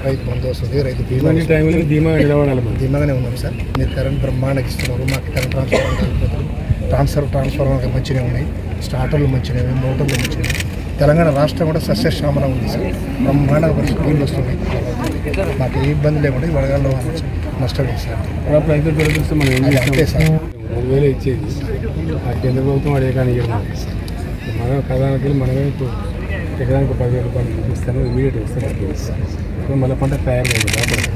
రైతు బంధు వస్తుంది రైతు బీమా ఇలాంటి టైంలో ధీమా నిలబడాలి మనం ధీమాగానే ఉన్నాం సార్ మీరు కరెంట్ బ్రహ్మాండంగా ఇస్తున్నారు మాకు కరెంట్ ట్రాన్స్ఫర్ ట్రాన్స్ఫర్ ట్రాన్స్ఫార్మర్ మంచిగా ఉన్నాయి స్టార్టర్లు మంచిగా ఉన్నాయి మోటార్లు మంచిగా ఉన్నాయి తెలంగాణ రాష్ట్రం కూడా సస్యశ్యామలం ఉంది సార్ బ్రహ్మాండంగా పరిస్థితి నీళ్ళు వస్తున్నాయి మాకు ఏ ఇబ్బంది లేకుండా ఈ వడగాల్లో నష్టం లేదు సార్ అప్పుడు రైతు దురదృష్టం మనం ఏం అది అంతే చేస్తాం సార్ మూడు వేలు ఇచ్చేది ఆ కేంద్ర ప్రభుత్వం అడే కానీ మన కథానికి మనమే ఇప్పుడు ఎకరానికి పదివేల రూపాయలు ఇస్తాను ఇమీడియట్ వస్తుంది ఇప్పుడు మళ్ళీ పంట తయారు కాదు